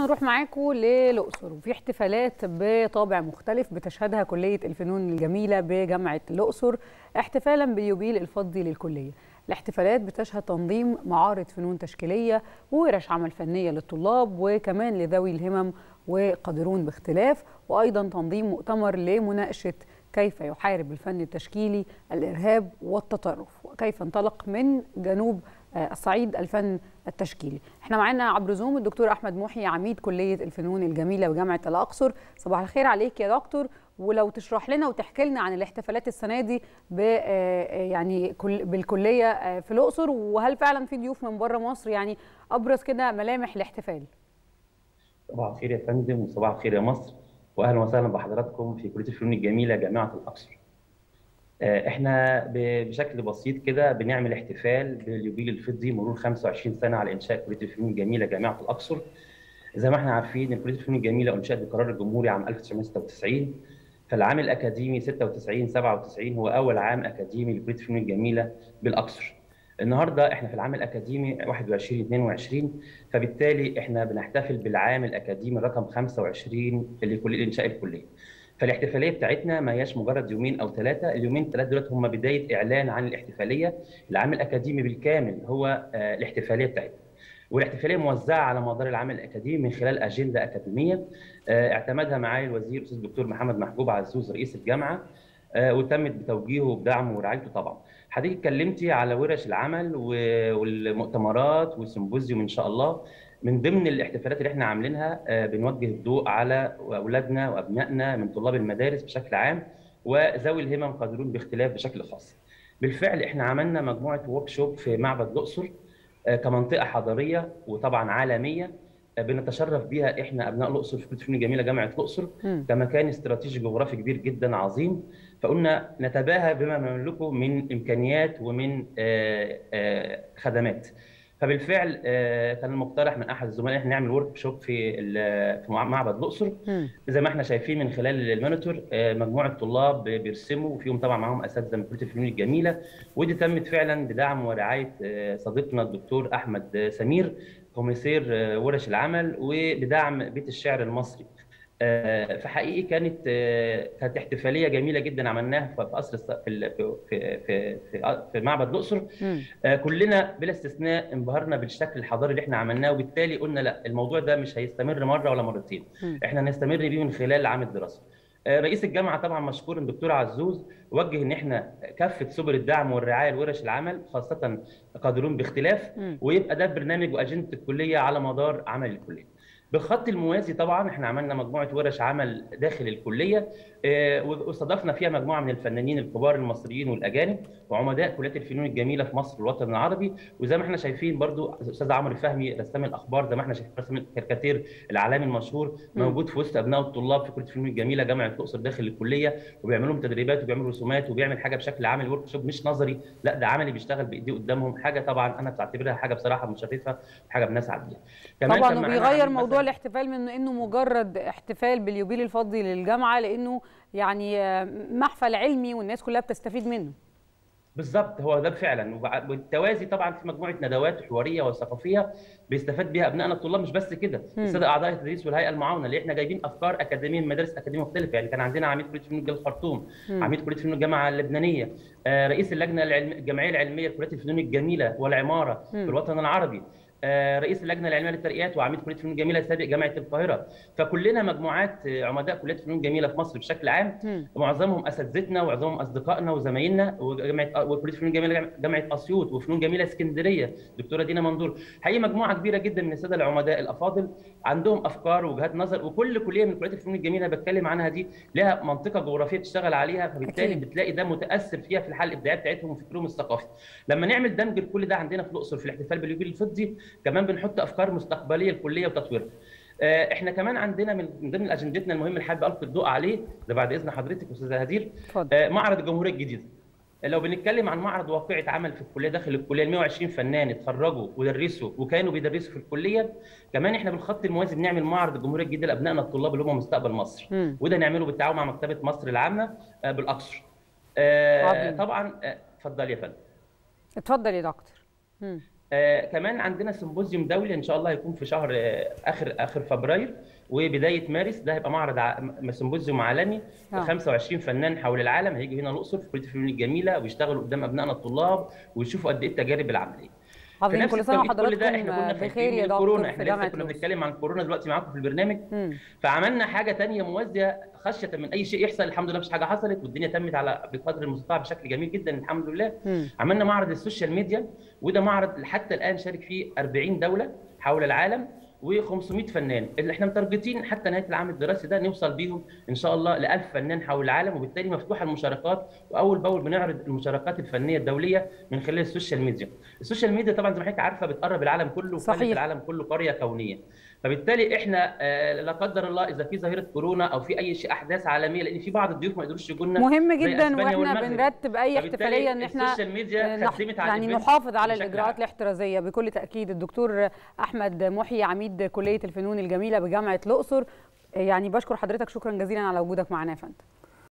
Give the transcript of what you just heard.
نروح معاكم للأقصر وفي احتفالات بطابع مختلف بتشهدها كلية الفنون الجميلة بجامعة الأقصر احتفالا باليوبيل الفضي للكلية الاحتفالات بتشهد تنظيم معارض فنون تشكيلية وورش عمل فنية للطلاب وكمان لذوي الهمم وقادرون باختلاف وأيضا تنظيم مؤتمر لمناقشة كيف يحارب الفن التشكيلي الإرهاب والتطرف وكيف انطلق من جنوب الصعيد الفن التشكيلي احنا معانا عبر زوم الدكتور احمد محي عميد كليه الفنون الجميله بجامعه الاقصر صباح الخير عليك يا دكتور ولو تشرح لنا وتحكي لنا عن الاحتفالات السنه دي ب يعني بالكليه في الاقصر وهل فعلا في ضيوف من بره مصر يعني ابرز كده ملامح الاحتفال صباح الخير يا فندم وصباح الخير يا مصر واهلا وسهلا بحضراتكم في كليه الفنون الجميله جامعه الاقصر احنا بشكل بسيط كده بنعمل احتفال باليوبيل الفضي مرور 25 سنه على انشاء كليه الفنون الجميله جامعه الاقصر زي ما احنا عارفين ان كليه الفنون الجميله انشات بقرار الجمهوري عام 1996 فالعام الاكاديمي 96 97 هو اول عام اكاديمي لكليه الفنون الجميله بالاقصر النهارده احنا في العام الاكاديمي 21 22 فبالتالي احنا بنحتفل بالعام الاكاديمي رقم 25 لكليه انشاء الكليه فالاحتفاليه بتاعتنا ما هياش مجرد يومين او ثلاثه، اليومين الثلاثه دولت هم بدايه اعلان عن الاحتفاليه، العام الاكاديمي بالكامل هو الاحتفاليه بتاعتنا. والاحتفاليه موزعه على مدار العام الاكاديمي من خلال اجنده اكاديميه اعتمدها معالي الوزير الاستاذ الدكتور محمد محجوب عزوز رئيس الجامعه وتمت بتوجيهه وبدعمه ورعايته طبعا. حضرتك اتكلمتي على ورش العمل والمؤتمرات والسيمبوزيوم ان شاء الله من ضمن الاحتفالات اللي احنا عاملينها بنوجه الضوء على اولادنا وابنائنا من طلاب المدارس بشكل عام وذوي الهمم قادرون باختلاف بشكل خاص. بالفعل احنا عملنا مجموعه ورك شوب في معبد الاقصر كمنطقه حضاريه وطبعا عالميه بنتشرف بيها احنا ابناء الاقصر في كليه الفنون الجميله جامعه الاقصر كمكان استراتيجي جغرافي كبير جدا عظيم فقلنا نتباهى بما نملكه من امكانيات ومن خدمات. فبالفعل كان المقترح من احد الزملاء احنا نعمل ورك شوب في في معبد الاقصر زي ما احنا شايفين من خلال المونيتور مجموعه طلاب بيرسموا وفيهم طبعا معاهم اساتذه من كليه الفنون الجميله ودي تمت فعلا بدعم ورعايه صديقنا الدكتور احمد سمير كوميسير ورش العمل وبدعم بيت الشعر المصري فحقيقي كانت كانت احتفاليه جميله جدا عملناها في قصر في في في في, في معبد الاقصر كلنا بلا استثناء انبهرنا بالشكل الحضاري اللي احنا عملناه وبالتالي قلنا لا الموضوع ده مش هيستمر مره ولا مرتين احنا هنستمر بيه من خلال عام الدراسه رئيس الجامعه طبعا مشكور الدكتور عزوز وجه ان احنا كافه سبل الدعم والرعايه لورش العمل خاصه قادرون باختلاف ويبقى ده برنامج واجنده الكليه على مدار عمل الكليه بالخط الموازي طبعا احنا عملنا مجموعه ورش عمل داخل الكليه اه واستضفنا فيها مجموعه من الفنانين الكبار المصريين والاجانب وعمداء كليات الفنون الجميله في مصر والوطن العربي وزي ما احنا شايفين برضو الاستاذ عمرو فهمي رسام الاخبار زي ما احنا شايفين رسام الكاريكاتير العالمي المشهور موجود في وسط ابناء الطلاب في كليه الفنون الجميله جامعه الاقصر داخل الكليه وبيعملوا لهم تدريبات وبيعملوا رسومات وبيعمل حاجه بشكل عملي ورك شوب مش نظري لا ده عملي بيشتغل بايديه قدامهم حاجه طبعا انا بعتبرها حاجه بصراحه مشرفه وحاجه بنسعد بيها كمان طبعا وبيغير موضوع الاحتفال من انه مجرد احتفال باليوبيل الفضي للجامعه لانه يعني محفل علمي والناس كلها بتستفيد منه بالظبط هو ده فعلا والتوازي طبعا في مجموعه ندوات حواريه وثقافيه بيستفاد بيها ابنائنا الطلاب مش بس كده الساده اعضاء التدريس والهيئه المعاونه اللي احنا جايبين افكار اكاديميه من مدارس اكاديميه مختلفه يعني كان عندنا عميد كليه فنون الخرطوم عميد كليه فنون الجامعه اللبنانيه آه رئيس اللجنه العلم... الجمعيه العلميه لكليات الفنون الجميله والعماره مم. في الوطن العربي رئيس اللجنه العلميه للترقيات وعميد كليه فنون جميله سابق جامعه القاهره فكلنا مجموعات عمداء كليات فنون جميله في مصر بشكل عام معظمهم اساتذتنا ومعظمهم اصدقائنا وزمايلنا وجامعه وكليه فنون جميله جامعه اسيوط وفنون جميله اسكندريه دكتوره دينا مندور حقيقي مجموعه كبيره جدا من الساده العمداء الافاضل عندهم افكار ووجهات نظر وكل كليه من كليات الفنون الجميله بتكلم عنها دي لها منطقه جغرافيه بتشتغل عليها فبالتالي أكيد. بتلاقي ده متاثر فيها في الحل الابداعي بتاعتهم وفكرهم الثقافي لما نعمل دمج لكل ده عندنا في الاقصر في الاحتفال باليوبيل الفضي كمان بنحط افكار مستقبليه للكليه وتطويرها. احنا كمان عندنا من ضمن اجندتنا المهم اللي حابب القي الضوء عليه ده بعد اذن حضرتك استاذه هدير معرض الجمهوريه الجديده. لو بنتكلم عن معرض واقعه عمل في الكليه داخل الكليه ال 120 فنان اتخرجوا ودرسوا وكانوا بيدرسوا في الكليه كمان احنا بالخط الموازي بنعمل معرض الجمهوريه الجديده لابنائنا الطلاب اللي هم مستقبل مصر م. وده نعمله بالتعاون مع مكتبه مصر العامه بالاقصر. طبعا اتفضل يا فندم. اتفضل يا دكتور. آه كمان عندنا سيمبوزيوم دولي ان شاء الله هيكون في شهر آه اخر اخر فبراير وبدايه مارس ده هيبقى معرض ع... سيمبوزيوم عالمي ب 25 فنان حول العالم هيجوا هنا الاقصر في كليه الفنون الجميله ويشتغلوا قدام ابنائنا الطلاب ويشوفوا قد ايه التجارب العمليه عظيم كل سنه وحضراتكم بخير يا دكتور كورونا احنا لسه كنا بنتكلم عن كورونا دلوقتي معاكم في البرنامج مم. فعملنا حاجه ثانيه موازيه خشيه من اي شيء يحصل الحمد لله مفيش حاجه حصلت والدنيا تمت على بقدر المستطاع بشكل جميل جدا الحمد لله مم. عملنا معرض السوشيال ميديا وده معرض حتى الان شارك فيه 40 دوله حول العالم و500 فنان اللي احنا متارجتين حتى نهايه العام الدراسي ده نوصل بيهم ان شاء الله ل 1000 فنان حول العالم وبالتالي مفتوحه المشاركات واول باول بنعرض المشاركات الفنيه الدوليه من خلال السوشيال ميديا. السوشيال ميديا طبعا زي ما حضرتك عارفه بتقرب العالم كله وخلت العالم كله قريه كونيه. فبالتالي احنا آه لا قدر الله اذا في ظاهره كورونا او في اي شيء احداث عالميه لان في بعض الضيوف ما يقدروش يجوا لنا مهم جدا واحنا بنرتب اي احتفاليه ان احنا السوشيال ميديا خدمت على يعني نحافظ على الاجراءات الاحترازيه بكل تاكيد الدكتور احمد محيي عميد كليه الفنون الجميله بجامعه الاقصر يعني بشكر حضرتك شكرا جزيلا على وجودك معنا يا فندم